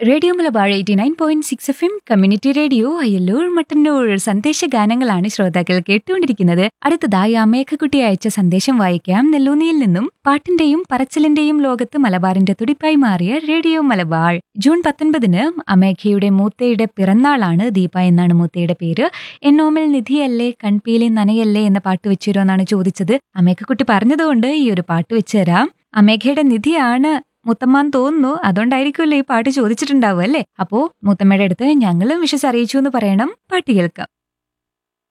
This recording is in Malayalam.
radio Malabar eighty nine point six F M community radio Ayyalloor Mattannur സന്ദേശ ഗാനങ്ങളാണ് ശ്രോതാക്കൾ കേട്ടുകൊണ്ടിരിക്കുന്നത് അടുത്തതായി അമേഘക്കുട്ടി അയച്ച സന്ദേശം വായിക്കാം നെല്ലൂന്നിയിൽ നിന്നും പാട്ടിന്റെയും പറച്ചിലിന്റെയും ലോകത്ത് മലബാറിന്റെ തുടിപ്പായി മാറിയ റേഡിയോ മലബാർ ജൂൺ പത്തൊൻപതിന് അമേഘയുടെ മൂത്തയുടെ പിറന്നാളാണ് ദീപ എന്നാണ് മൂത്തയുടെ പേര് എന്നോമൽ നിധിയല്ലേ കൺപീലി നനയല്ലേ എന്ന പാട്ട് വെച്ചുതരോ എന്നാണ് ചോദിച്ചത് അമേഘക്കുട്ടി പറഞ്ഞതുകൊണ്ട് ഈ ഒരു പാട്ട് വെച്ചുതരാം അമേഘയുടെ നിധിയാണ് മുത്തമ്മാൻ തോന്നുന്നു അതുകൊണ്ടായിരിക്കുമല്ലോ ഈ പാട്ട് ചോദിച്ചിട്ടുണ്ടാവും അല്ലേ അപ്പോ മുത്തമ്മയുടെ അടുത്ത് ഞങ്ങളും വിഷസ് അറിയിച്ചു എന്ന് പറയണം പാട്ട് കേൾക്കാം